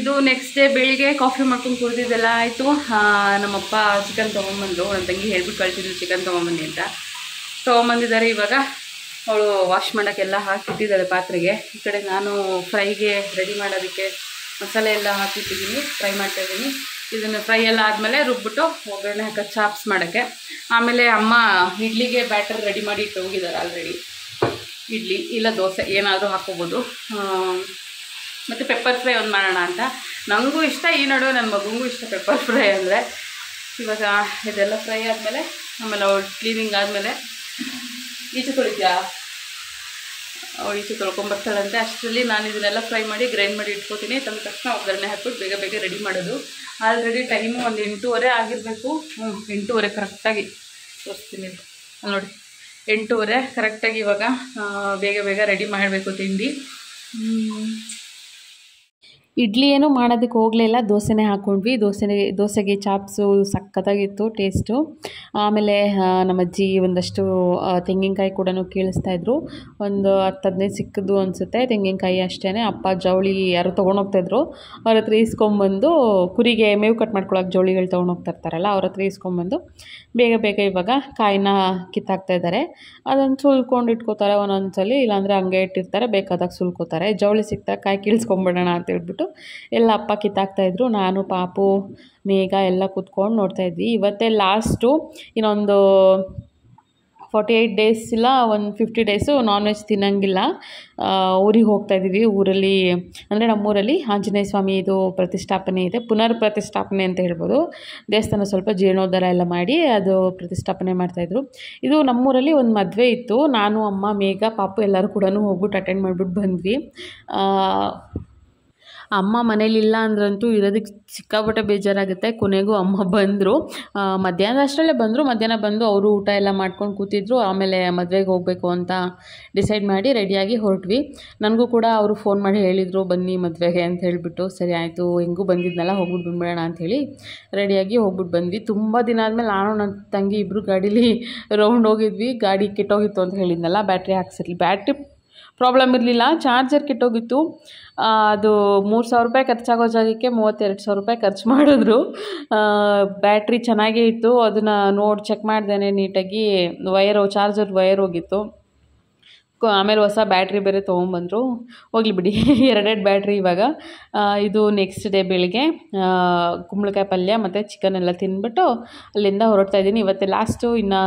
ಇದು next day ಬೆಳಿಗ್ಗೆ coffee ಮಾಡ್ಕೊಂಡು ಕುಡ್ದಿದ್ದೆಲ್ಲ ಆಯಿತು ನಮ್ಮಪ್ಪ ಚಿಕನ್ ತೊಗೊಂಬಂದ್ರು ನನ್ನ ತಂಗಿ ಹೇಳ್ಬಿಟ್ಟು ಕಳ್ಸಿದ್ರು ಚಿಕನ್ ತೊಗೊಂಬನ್ನಿ ಅಂತ ತೊಗೊಂಬಂದಿದ್ದಾರೆ ಇವಾಗ ಅವಳು ವಾಶ್ ಮಾಡೋಕ್ಕೆಲ್ಲ ಹಾಕಿಟ್ಟಿದ್ದಾಳೆ ಪಾತ್ರೆಗೆ ಈ ಕಡೆ ನಾನು ಫ್ರೈಗೆ ರೆಡಿ ಮಾಡೋದಕ್ಕೆ ಮಸಾಲೆ ಎಲ್ಲ ಹಾಕಿಟ್ಟಿದ್ದೀನಿ ಫ್ರೈ ಮಾಡ್ತಾಯಿದ್ದೀನಿ ಇದನ್ನು ಫ್ರೈ ಎಲ್ಲ ಆದಮೇಲೆ ರುಬ್ಬಿಟ್ಟು ಒಗ್ಗರಣೆ ಹಾಕೋ ಚಾಪ್ಸ್ ಮಾಡೋಕ್ಕೆ ಆಮೇಲೆ ಅಮ್ಮ ಇಡ್ಲಿಗೆ ಬ್ಯಾಟರ್ ರೆಡಿ ಮಾಡಿ ಇಟ್ಟು ಹೋಗಿದ್ದಾರೆ ಆಲ್ರೆಡಿ ಇಡ್ಲಿ ಇಲ್ಲ ದೋಸೆ ಏನಾದರೂ ಹಾಕ್ಕೋಬೋದು ಮತ್ತು ಪೆಪ್ಪರ್ ಫ್ರೈ ಒಂದು ಮಾಡೋಣ ಅಂತ ನನಗೂ ಇಷ್ಟ ಈ ನಡುವೆ ನನ್ನ ಮಗುಗೂ ಇಷ್ಟ ಪೆಪ್ಪರ್ ಫ್ರೈ ಅಂದರೆ ಇವಾಗ ಇದೆಲ್ಲ ಫ್ರೈ ಆದಮೇಲೆ ಆಮೇಲೆ ಅವಳು ಕ್ಲೀನಿಂಗ್ ಆದಮೇಲೆ ಈಚೆ ತೊಳಿದ್ಯಾ ಅವಳು ಈಚೆ ತೊಳ್ಕೊಂಬರ್ತಾಳಂತೆ ಅಷ್ಟರಲ್ಲಿ ನಾನು ಇದನ್ನೆಲ್ಲ ಫ್ರೈ ಮಾಡಿ ಗ್ರೈಂಡ್ ಮಾಡಿ ಇಟ್ಕೋತೀನಿ ತಂದ ತಕ್ಷಣ ಒಗ್ಗರಣೆ ಹಾಕ್ಬಿಟ್ಟು ಬೇಗ ಬೇಗ ರೆಡಿ ಮಾಡೋದು ಆಲ್ರೆಡಿ ಟೈಮು ಒಂದು ಎಂಟೂವರೆ ಆಗಿರಬೇಕು ಹ್ಞೂ ಎಂಟೂವರೆ ಕರೆಕ್ಟಾಗಿ ತೋರಿಸ್ತೀನಿ ಇಲ್ಲಿ. ಅಲ್ಲಿ ನೋಡಿ ಎಂಟೂವರೆ ಕರೆಕ್ಟಾಗಿ ಇವಾಗ ಆ, ಬೇಗ ಬೇಗ ರೆಡಿ ಮಾಡಬೇಕು ತಿಂಡಿ ಹ್ಮ್. ಇಡ್ಲಿ ಏನು ಮಾಡೋದಕ್ಕೆ ಹೋಗಲಿಲ್ಲ ದೋಸೆನೇ ಹಾಕ್ಕೊಂಡ್ವಿ ದೋಸೆನೇ ದೋಸೆಗೆ ಚಾಪ್ಸು ಸಖತ್ತಾಗಿತ್ತು ಟೇಸ್ಟು ಆಮೇಲೆ ಆ, ನಮ್ಮ ಅಜ್ಜಿ ಒಂದಷ್ಟು ಆ, ತೆಂಗಿನಕಾಯಿ ಕೂಡ ಕೀಳಿಸ್ತಾ ಇದ್ರು ಒಂದು ಹತ್ತು ಹದಿನೈದು ಸಿಕ್ಕಿದ್ದು ಅನಿಸುತ್ತೆ ತೆಂಗಿನಕಾಯಿ ಅಷ್ಟೇ ಅಪ್ಪ ಜವಳಿ ಯಾರು ತೊಗೊಂಡೋಗ್ತಾಯಿದ್ರು ಅವ್ರ ಹತ್ರ ಇಸ್ಕೊಂಬಂದು ಕುರಿಗೆ ಮೇವು ಕಟ್ ಮಾಡ್ಕೊಳಕ್ಕೆ ಜವಳಿಗಳು ತೊಗೊಂಡೋಗ್ತಾ ಇರ್ತಾರಲ್ಲ ಅವ್ರ ಹತ್ರ ಇಸ್ಕೊಂಬಂದು ಬೇಗ ಬೇಗ ಇವಾಗ ಕಾಯಿನ ಕಿತ್ತಾಕ್ತಾ ಇದ್ದಾರೆ ಅದನ್ನು ಸುಲ್ಕೊಂಡು ಇಟ್ಕೋತಾರೆ ಒಂದೊಂದು ಸಲ ಇಲ್ಲಾಂದರೆ ಹಂಗೆ ಇಟ್ಟಿರ್ತಾರೆ ಬೇಕಾದಾಗ ಸುಲ್ಕೋತಾರೆ ಜವಳಿ ಸಿಕ್ತಾಗ ಕಾಯಿ ಕೀಳ್ಸ್ಕೊಂಬಿಡೋಣ ಅಂತ ಹೇಳ್ಬಿಟ್ಟು ಎಲ್ಲ ಅಪ್ಪ ಕಿತ್ತಾಕ್ತಾಯಿದ್ರು ನಾನು ಪಾಪು ಮೇಘ ಎಲ್ಲ ಕೂತ್ಕೊಂಡು ನೋಡ್ತಾ ಇದ್ವಿ ಇವತ್ತೇ ಲಾಸ್ಟು ಇನ್ನೊಂದು ಫಾರ್ಟಿ ಏಯ್ಟ್ ಡೇಸ್ ಇಲ್ಲ ಒಂದು ಫಿಫ್ಟಿ ಡೇಸು ನಾನ್ ವೆಜ್ ತಿನ್ನಂಗಿಲ್ಲ ಊರಿಗೆ ಹೋಗ್ತಾ ಇದ್ದೀವಿ ಊರಲ್ಲಿ ಅಂದರೆ ನಮ್ಮೂರಲ್ಲಿ ಆಂಜನೇಯ ಸ್ವಾಮಿ ಇದು ಪ್ರತಿಷ್ಠಾಪನೆ ಇದೆ ಪುನರ್ ಪ್ರತಿಷ್ಠಾಪನೆ ಅಂತ ಹೇಳ್ಬೋದು ದೇವಸ್ಥಾನ ಸ್ವಲ್ಪ ಜೀರ್ಣೋದ್ಧಾರ ಎಲ್ಲ ಮಾಡಿ ಅದು ಪ್ರತಿಷ್ಠಾಪನೆ ಮಾಡ್ತಾಯಿದ್ರು ಇದು ನಮ್ಮೂರಲ್ಲಿ ಒಂದು ಮದುವೆ ಇತ್ತು ನಾನು ಅಮ್ಮ ಮೇಘ ಪಾಪು ಎಲ್ಲರೂ ಕೂಡ ಹೋಗ್ಬಿಟ್ಟು ಅಟೆಂಡ್ ಮಾಡಿಬಿಟ್ಟು ಬಂದ್ವಿ ಆ, ಅಮ್ಮ ಮನೇಲಿಲ್ಲ ಅಂದ್ರಂತೂ ಇರೋದಕ್ಕೆ ಸಿಕ್ಕಾಪಟ್ಟೆ ಬೇಜಾರಾಗುತ್ತೆ ಕೊನೆಗೂ ಅಮ್ಮ ಬಂದರು ಮಧ್ಯಾಹ್ನ ಅಷ್ಟರಲ್ಲೇ ಬಂದರು ಮಧ್ಯಾಹ್ನ ಬಂದು ಅವರು ಊಟ ಎಲ್ಲ ಮಾಡ್ಕೊಂಡು ಕೂತಿದ್ರು ಆಮೇಲೆ ಮದುವೆಗೆ ಹೋಗಬೇಕು ಅಂತ ಡಿಸೈಡ್ ಮಾಡಿ ರೆಡಿಯಾಗಿ ಹೊರಟ್ವಿ ನನಗೂ ಕೂಡ ಅವರು ಫೋನ್ ಮಾಡಿ ಹೇಳಿದರು ಬನ್ನಿ ಮದುವೆಗೆ ಅಂತ ಹೇಳಿಬಿಟ್ಟು ಸರಿ ಆಯಿತು ಹೆಂಗೂ ಬಂದಿದ್ನಲ್ಲ ಹೋಗ್ಬಿಟ್ಟು ಬಂದ್ಬಿಡೋಣ ಅಂಥೇಳಿ ರೆಡಿಯಾಗಿ ಹೋಗ್ಬಿಟ್ಟು ಬಂದ್ವಿ ತುಂಬ ದಿನ ಆದಮೇಲೆ ನಾನು ನನ್ನ ತಂಗಿ ಇಬ್ಬರು ಗಾಡೀಲಿ ರೌಂಡ್ ಹೋಗಿದ್ವಿ ಗಾಡಿ ಕೆಟ್ಟೋಗಿತ್ತು ಅಂತ ಹೇಳಿದ್ನಲ್ಲ ಬ್ಯಾಟ್ರಿ ಹಾಕ್ಸಿರ್ಲಿ ಬ್ಯಾಟ್ರಿ ಪ್ರಾಬ್ಲಮ್ ಇರಲಿಲ್ಲ ಚಾರ್ಜರ್ ಕೆಟ್ಟೋಗಿತ್ತು ಆ, ಅದು ಮೂರು ಸಾವಿರ ರೂಪಾಯಿ ಖರ್ಚಾಗೋ ಜಾಗಕ್ಕೆ ಮೂವತ್ತೆರಡು ಸಾವಿರ ರೂಪಾಯಿ ಖರ್ಚು ಮಾಡಿದ್ರು ಬ್ಯಾಟ್ರಿ ಚೆನ್ನಾಗೇ ಇತ್ತು ಅದನ್ನು ನೋಡಿ ಚೆಕ್ ಮಾಡ್ದೇನೆ ನೀಟಾಗಿ ವಯರು ಚಾರ್ಜರ್ ವಯರ್ ಹೋಗಿತ್ತು ಕೊ- ಆಮೇಲೆ ಹೊಸ ಬ್ಯಾಟ್ರಿ ಬೇರೆ ತೊಗೊಂಬಂದರು ಹೋಗ್ಲಿ ಬಿಡಿ ಎರಡೆರಡು ಬ್ಯಾಟ್ರಿ ಇವಾಗ ಆ, ಇದು ನೆಕ್ಸ್ಟ್ ಡೇ ಬೆಳಿಗ್ಗೆ ಆ, ಕುಂಬಳಕಾಯಿ ಪಲ್ಯ ಮತ್ತು ಚಿಕನ್ ಎಲ್ಲ ತಿಂದ್ಬಿಟ್ಟು ಅಲ್ಲಿಂದ ಹೊರಡ್ತಾ ಇದ್ದೀನಿ ಇವತ್ತೇ ಲಾಸ್ಟು ಇನ್ನು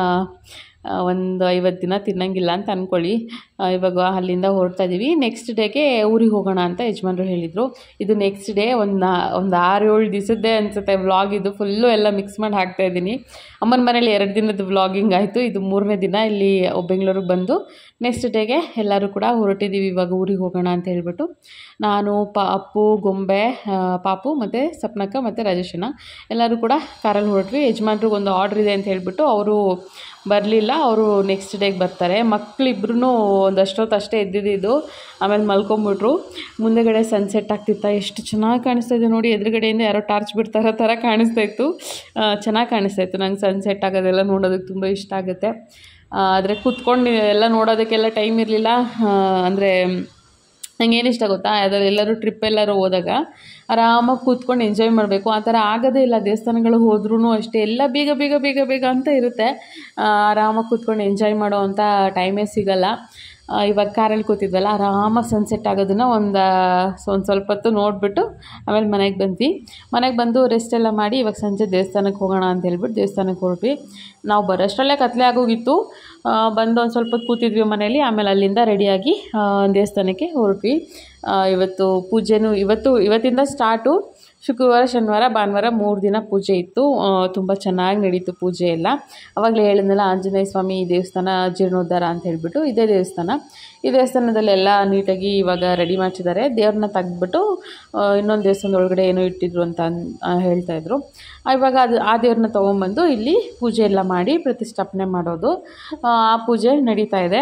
ಒಂದು ಐವತ್ತು ದಿನ ತಿನ್ನಂಗಿಲ್ಲ ಅಂತ ಅಂದ್ಕೊಳ್ಳಿ ಆ, ಇವಾಗ ಅಲ್ಲಿಂದ ಹೊರಡ್ತಾ ಇದ್ದೀವಿ ನೆಕ್ಸ್ಟ್ ಡೇಗೆ ಊರಿಗೆ ಹೋಗೋಣ ಅಂತ ಯಜಮಾನ್ರು ಹೇಳಿದರು ಇದು ನೆಕ್ಸ್ಟ್ ಡೇ ಒಂದು ನಾ ಒಂದು ಆರು ಏಳು ದಿವಸದ್ದೇ ಅನಿಸುತ್ತೆ ವ್ಲಾಗ್ ಇದು ಫುಲ್ಲು ಎಲ್ಲ ಮಿಕ್ಸ್ ಮಾಡಿ ಹಾಕ್ತಾ ಇದ್ದೀನಿ ಅಮ್ಮನ ಮನೇಲಿ ಎರಡು ದಿನದ ವ್ಲಾಗಿಂಗ್ ಆಯಿತು ಇದು ಮೂರನೇ ದಿನ ಇಲ್ಲಿ ಬೆಂಗಳೂರಿಗೆ ಬಂದು ನೆಕ್ಸ್ಟ್ ಡೇಗೆ ಎಲ್ಲರೂ ಕೂಡ ಹೊರಟಿದ್ದೀವಿ ಇವಾಗ ಊರಿಗೆ ಹೋಗೋಣ ಅಂತ ಹೇಳ್ಬಿಟ್ಟು ನಾನು ಪಾಪು ಗೊಂಬೆ ಆ, ಪಾಪು ಮತ್ತು ಸಪ್ನಕ್ಕ ಮತ್ತು ರಾಜೇಶನ ಎಲ್ಲರೂ ಕೂಡ ಕಾರಲ್ಲಿ ಹೊರಟ್ವಿ ಯಜಮಾನ್ರಿಗೆ ಒಂದು ಆರ್ಡ್ರ್ ಇದೆ ಅಂತ ಹೇಳ್ಬಿಟ್ಟು ಅವರು ಬರಲಿಲ್ಲ ಅವರು ನೆಕ್ಸ್ಟ್ ಡೇಗೆ ಬರ್ತಾರೆ ಮಕ್ಕಳಿಬ್ರು ಒಂದಷ್ಟೊತ್ತು ಅಷ್ಟೇ ಎದ್ದಿದ್ದು ಆಮೇಲೆ ಮಲ್ಕೊಂಬಿಟ್ರು ಮುಂದೆಗಡೆ ಸನ್ಸೆಟ್ ಆಗ್ತಿತ್ತ ಎಷ್ಟು ಚೆನ್ನಾಗಿ ಕಾಣಿಸ್ತಾ ಇದೆ ನೋಡಿ ಎದುರುಗಡೆಯಿಂದ ಯಾರೋ ಟಾರ್ಚ್ ಬಿಡ್ತಾರೋ ಥರ ಕಾಣಿಸ್ತಾ ಇತ್ತು ಚೆನ್ನಾಗಿ ಕಾಣಿಸ್ತಾ ಇತ್ತು ನಂಗೆ ಸನ್ಸೆಟ್ ಆಗೋದೆಲ್ಲ ನೋಡೋದಕ್ಕೆ ತುಂಬ ಇಷ್ಟ ಆಗುತ್ತೆ ಆದರೆ ಕೂತ್ಕೊಂಡು ಎಲ್ಲ ನೋಡೋದಕ್ಕೆಲ್ಲ ಟೈಮ್ ಇರಲಿಲ್ಲ ಅಂದರೆ ನಂಗೆ ಏನು ಇಷ್ಟ ಗೊತ್ತಾ ಯಾವ್ದಾದ್ರು ಎಲ್ಲರೂ ಟ್ರಿಪ್ ಎಲ್ಲರೂ ಹೋದಾಗ ಆರಾಮಾಗಿ ಕೂತ್ಕೊಂಡು ಎಂಜಾಯ್ ಮಾಡಬೇಕು ಆ ಥರ ಆಗೋದೇ ಇಲ್ಲ ದೇವಸ್ಥಾನಗಳಿಗೆ ಹೋದ್ರೂ ಅಷ್ಟೇ ಎಲ್ಲ ಬೇಗ ಬೇಗ ಬೇಗ ಬೇಗ ಅಂತ ಇರುತ್ತೆ ಆ, ಆರಾಮಾಗಿ ಕೂತ್ಕೊಂಡು ಎಂಜಾಯ್ ಮಾಡೋ ಅಂಥ ಟೈಮೇ ಸಿಗಲ್ಲ ಆ, ಇವಾಗ ಕಾರಲ್ಲಿ ಕೂತಿದ್ವಲ್ಲ ಆರಾಮಾಗಿ ಸನ್ಸೆಟ್ ಆಗೋದನ್ನ ಒಂದು ಒಂದು ಸ್ವಲ್ಪ ಹೊತ್ತು ನೋಡಿಬಿಟ್ಟು ಆಮೇಲೆ ಮನೆಗೆ ಬಂದ್ವಿ ಮನೆಗೆ ಬಂದು ರೆಸ್ಟ್ ಎಲ್ಲ ಮಾಡಿ ಇವಾಗ ಸಂಜೆ ದೇವಸ್ಥಾನಕ್ಕೆ ಹೋಗೋಣ ಅಂತ ಹೇಳ್ಬಿಟ್ಟು ದೇವಸ್ಥಾನಕ್ಕೆ ಹೊರಟ್ವಿ ನಾವು ಬರೋಷ್ಟರಲ್ಲೇ ಕತ್ಲೆ ಆಗೋಗಿತ್ತು ಆ, ಬಂದು ಒಂದು ಸ್ವಲ್ಪ ಹೊತ್ತು ಕೂತಿದ್ವಿ ಮನೇಲಿ ಆಮೇಲೆ ಅಲ್ಲಿಂದ ರೆಡಿಯಾಗಿ ಆ, ದೇವಸ್ಥಾನಕ್ಕೆ ಹೊರಟ್ವಿ ಆ, ಇವತ್ತು ಪೂಜೆನೂ ಇವತ್ತು ಇವತ್ತಿಂದ ಸ್ಟಾರ್ಟು ಶುಕ್ರವಾರ ಶನಿವಾರ ಭಾನುವಾರ ಮೂರು ದಿನ ಪೂಜೆ ಇತ್ತು ತುಂಬ ಚೆನ್ನಾಗಿ ನಡೀತು ಪೂಜೆ ಎಲ್ಲ ಆವಾಗಲೇ ಹೇಳಿದ್ನಲ್ಲ ಆಂಜನೇಯ ಸ್ವಾಮಿ ದೇವಸ್ಥಾನ ಜೀರ್ಣೋದ್ಧಾರ ಅಂತ ಹೇಳ್ಬಿಟ್ಟು ಇದೇ ದೇವಸ್ಥಾನ ಈ ದೇವಸ್ಥಾನದಲ್ಲೆಲ್ಲ ನೀಟಾಗಿ ಇವಾಗ ರೆಡಿ ಮಾಡಿಸಿದ್ದಾರೆ ದೇವ್ರನ್ನ ತೆಗ್ದ್ಬಿಟ್ಟು ಇನ್ನೊಂದು ದೇವಸ್ಥಾನದ ಒಳಗಡೆ ಏನೋ ಇಟ್ಟಿದ್ರು ಅಂತ ಅನ್- ಆ, ಹೇಳ್ತಾ ಇದ್ರು ಆ, ಇವಾಗ ಅದು ಆ ದೇವ್ರನ್ನ ತೊಗೊಂಬಂದು ಇಲ್ಲಿ ಪೂಜೆ ಎಲ್ಲ ಮಾಡಿ ಪ್ರತಿಷ್ಠಾಪನೆ ಮಾಡೋದು ಆ ಆ ಪೂಜೆ ನಡೀತಾ ಇದೆ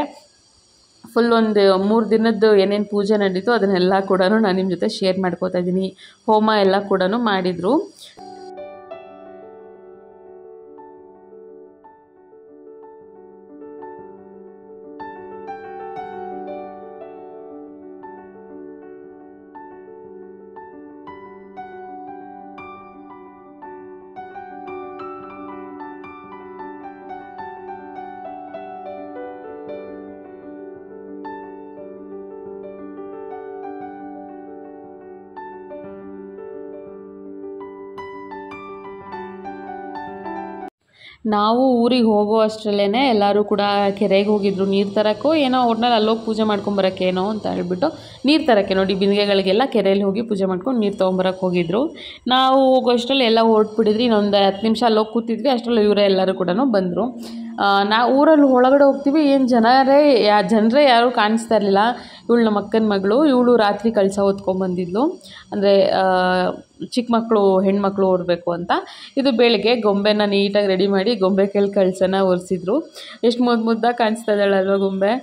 ಫುಲ್ ಒಂದು ಮೂರು ದಿನದ್ದು ಏನೇನು ಪೂಜೆ ನಡೀತು ಅದನ್ನೆಲ್ಲ ಕೂಡ ನಾನು ನಿಮ್ಮ ಜೊತೆ ಶೇರ್ ಮಾಡ್ಕೋತಾ ಇದ್ದೀನಿ ಹೋಮ ಎಲ್ಲ ಕೂಡ ಮಾಡಿದರು ನಾವು ಊರಿಗೆ ಹೋಗೋ ಅಷ್ಟರಲ್ಲೇ ಎಲ್ಲರೂ ಕೂಡ ಕೆರೆಗೆ ಹೋಗಿದ್ರು ನೀರು ತರಕ್ಕೋ ಏನೋ ಒಟ್ನಲ್ಲಿ ಅಲ್ಲೋಗಿ ಪೂಜೆ ಮಾಡ್ಕೊಂಬರಕ್ಕೆ ಏನೋ ಅಂತ ಹೇಳ್ಬಿಟ್ಟು ನೀರು ತರಕ್ಕೆ ನೋಡಿ ಬಿಂದಿಗೆಗಳಿಗೆಲ್ಲ ಕೆರೆಯಲ್ಲಿ ಹೋಗಿ ಪೂಜೆ ಮಾಡ್ಕೊಂಡು ನೀರು ತೊಗೊಂಬರಕ್ಕೆ ಹೋಗಿದ್ರು ನಾವು ಹೋಗೋ ಅಷ್ಟರಲ್ಲಿ ಎಲ್ಲ ಹೊರಟ್ಬಿಟ್ಟಿದ್ರಿ ಇನ್ನೊಂದು ಹತ್ತು ನಿಮಿಷ ಅಲ್ಲೋಗಿ ಕೂತಿದ್ವಿ ಅಷ್ಟರಲ್ಲಿ ಇವರೇ ಎಲ್ಲರೂ ಕೂಡ ಬಂದರು ನಾವು ಊರಲ್ಲಿ ಒಳಗಡೆ ಹೋಗ್ತೀವಿ ಏನು ಜನರೇ ಯಾ ಜನರೇ ಯಾರೂ ಕಾಣಿಸ್ತಾ ಇರಲಿಲ್ಲ ಇವಳು ನಮ್ಮ ಅಕ್ಕನ ಮಗಳು ಇವಳು ರಾತ್ರಿ ಕಳಸ ಹೊತ್ಕೊಂಬಂದಿದ್ಲು ಅಂದರೆ ಚಿಕ್ಕ ಮಕ್ಕಳು ಹೆಣ್ಮಕ್ಳು ಓಡಬೇಕು ಅಂತ ಇದು ಬೆಳಿಗ್ಗೆ ಗೊಂಬೆನ ನೀಟಾಗಿ ರೆಡಿ ಮಾಡಿ ಗೊಂಬೆ ಕೈಲಿ ಕಳಸನ ಒರೆಸಿದ್ರು ಎಷ್ಟು ಮುದ್ದು ಮುದ್ದಾಗಿ ಕಾಣಿಸ್ತಾ ಇದ್ದಾಳಲ್ವ ಗೊಂಬೆ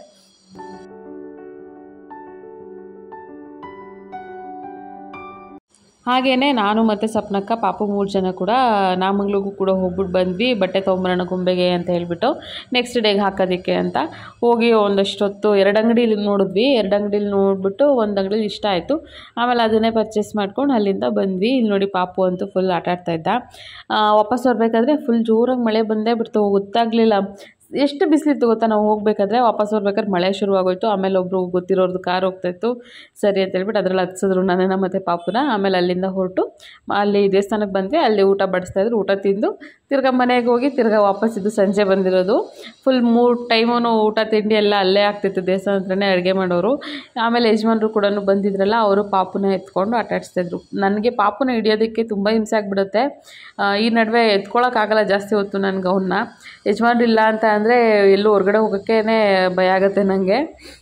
ಹಾಗೆಯೇ ನಾನು ಮತ್ತು ಸಪ್ನಕ್ಕ ಪಾಪು ಮೂರು ಜನ ಕೂಡ ನಾಮಂಗ್ಲಿಗೂ ಕೂಡ ಹೋಗ್ಬಿಟ್ಟು ಬಂದ್ವಿ ಬಟ್ಟೆ ತೊಗೊಂಬರೋಣ ಗೊಂಬೆಗೆ ಅಂತ ಹೇಳ್ಬಿಟ್ಟು ನೆಕ್ಸ್ಟ್ ಡೇಗೆ ಹಾಕೋದಕ್ಕೆ ಅಂತ ಹೋಗಿ ಒಂದಷ್ಟೊತ್ತು ಎರಡು ಅಂಗಡೀಲಿ ನೋಡಿದ್ವಿ ಎರಡು ಅಂಗಡೀಲಿ ನೋಡಿಬಿಟ್ಟು ಒಂದು ಅಂಗಡೀಲಿ ಇಷ್ಟ ಆಯಿತು ಆಮೇಲೆ ಅದನ್ನೇ ಪರ್ಚೇಸ್ ಮಾಡ್ಕೊಂಡು ಅಲ್ಲಿಂದ ಬಂದ್ವಿ ಇಲ್ಲಿ ನೋಡಿ ಪಾಪು ಅಂತೂ ಫುಲ್ ಆಟ ಆಡ್ತಾ ಇದ್ದ ಆ, ವಾಪಸ್ ಬರಬೇಕಾದ್ರೆ ಫುಲ್ ಜೋರಾಗಿ ಮಳೆ ಬಂದೇ ಬಿಡ್ತು ಗೊತ್ತಾಗಲಿಲ್ಲ ಎಷ್ಟು ಬಿಸಿಲಿತ್ತು ಗೊತ್ತಾ ನಾವು ಹೋಗ್ಬೇಕಾದ್ರೆ ವಾಪಸ್ ಬರ್ಬೇಕಾದ್ರೆ ಮಳೆ ಶುರುವಾಗೋಯ್ತು ಆಮೇಲೆ ಒಬ್ಬರು ಗೊತ್ತಿರೋರ್ದು ಕಾರ್ ಹೋಗ್ತಾಯಿತ್ತು ಸರಿ ಅಂತ ಹೇಳ್ಬಿಟ್ಟು ಅದ್ರಲ್ಲಿ ಹತ್ಸಿದ್ರು ನನ್ನನ್ನು ಮತ್ತು ಪಾಪುನ ಆಮೇಲೆ ಅಲ್ಲಿಂದ ಹೊರಟು ಅಲ್ಲಿ ದೇವಸ್ಥಾನಕ್ಕೆ ಬಂದ್ವಿ ಅಲ್ಲಿ ಊಟ ಬಡಿಸ್ತಾಯಿದ್ರು ಊಟ ತಿಂದು ತಿರ್ಗಾ ಮನೆಗೆ ಹೋಗಿ ತಿರ್ಗಾ ವಾಪಸ್ ಇದು ಸಂಜೆ ಬಂದಿರೋದು ಫುಲ್ ಮೂರು ಟೈಮೂ ಊಟ ತಿಂಡಿ ಎಲ್ಲ ಅಲ್ಲೇ ಆಗ್ತಿತ್ತು ದೇವಸ್ಥಾನ ಹತ್ರನೇ ಅಡುಗೆ ಮಾಡೋರು ಆಮೇಲೆ ಯಜಮಾನ್ರು ಕೂಡ ಬಂದಿದ್ರಲ್ಲ ಅವರು ಪಾಪುನ ಎತ್ಕೊಂಡು ಆಟ ಆಡಿಸ್ತಾಯಿದ್ರು ನನಗೆ ಪಾಪುನ ಹಿಡಿಯೋದಕ್ಕೆ ತುಂಬ ಹಿಂಸೆ ಆಗಿಬಿಡುತ್ತೆ ಈ ನಡುವೆ ಎತ್ಕೊಳ್ಳೋಕ್ಕಾಗಲ್ಲ ಜಾಸ್ತಿ ಹೊತ್ತು ನನಗೆ ಅವನ್ನ ಯಜಮಾನ್ರು ಇಲ್ಲ ಅಂತ ಅಂದರೆ ಎಲ್ಲೂ ಹೊರಗಡೆ ಹೋಗೋಕ್ಕೇ ಭಯ ಆಗುತ್ತೆ ನನಗೆ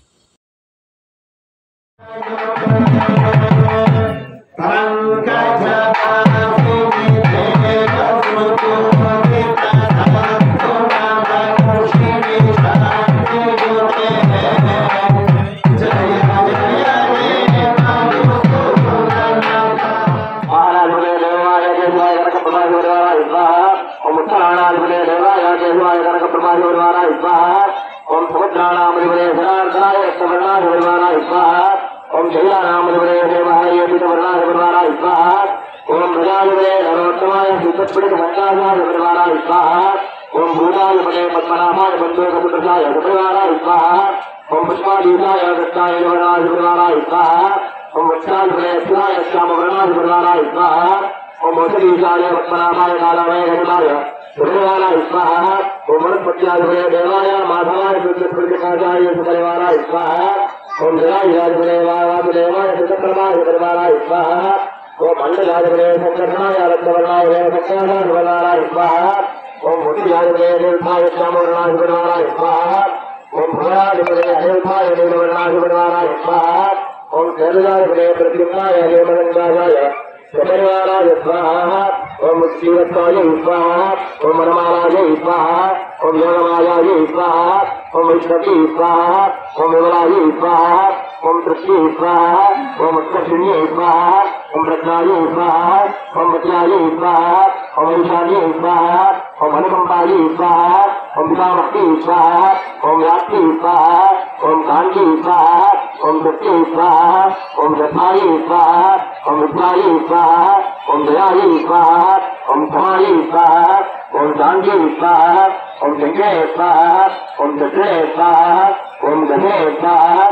महाराजपदे देवाय देवाय कनकप्रभाधिपतिवाराय स्वाहा ओम उत्तरायणाधिपते देवाय देवाय कनकप्रभाधिपतिवाराय स्वाहा ओम समुद्राणामधिपते जनार्दनाय रक्तवर्णाधिपतिवाराय स्वाहा ओम शैलानामधिपते देवाय पीतवर्णाधिपतिवाराय स्वाहा ओम प्रजाधिपते नरोत्तमाय सिद्धपीठसंकाशाधिपतिवाराय स्वाहा ओम भूताधिपते पद्मनाभाय बन्धुकपुत्रसाय अधिपतिवाराय स्वाहा ओम पुष्पादीताय दत्ताय देवनाधिपतिवाराय स्वाहा ओम वत्साधिपते शिवाय श्यामवर्णाधिपतिवाराय स्वाहा ओम औषधीशाय पद्मनाभाय कालाय गणनाय सुरवाराय स्वाहा ओम वनस्पत्याधिपते देवाय माधवाय सुप्रकाशाय सुपरिवाराय स्वाहा ओम जलायुधाधिपते वायुदेवाय सुतप्रभाय परिवाराय स्वाहा ओम मंडलाधिपते संकर्षणाय रक्तवर्णाय वेदसंख्याधिपतिवाराय स्वाहा ओम मुक्तियाधिपते निर्भाय श्यामवर्णाधिपतिवाराय स्वाहा ओम भवाधिपते अनिर्भाय नीलवर्णाधिपतिवाराय स्वाहा ओम सर्वदाधिपते प्रतिम्नाय हेमगंगाय सपरिवाराय स्वाहा ओम श्रीवत्साय स्वाहा ओम रमाराय स्वाहा ओम योगमायाय स्वाहा ओम विष्णवी स्वाहा ओम विमलाय स्वाहा ओम तृप्ति स्वाहा ओम उत्कर्षिण्ये स्वाहा ओम रत्नाय स्वाहा ओम वत्याय स्वाहा ओम ईशान्ये स्वाहा ओम अनुकंपाय स्वाहा ओम पितामही स्वाहा ओम व्याप्ति स्वाहा ओम कांति स्वाहा ओम तृप्ति स्वाहा ओम रत्नाय स्वाहा ओम विद्याय स्वाहा ओम दयाय स्वाहा ओम समाय स्वाहा ओम चांदी स्वाहा ओम चंद्रे स्वाहा ओम चक्रे स्वाहा ओम गजे स्वाहा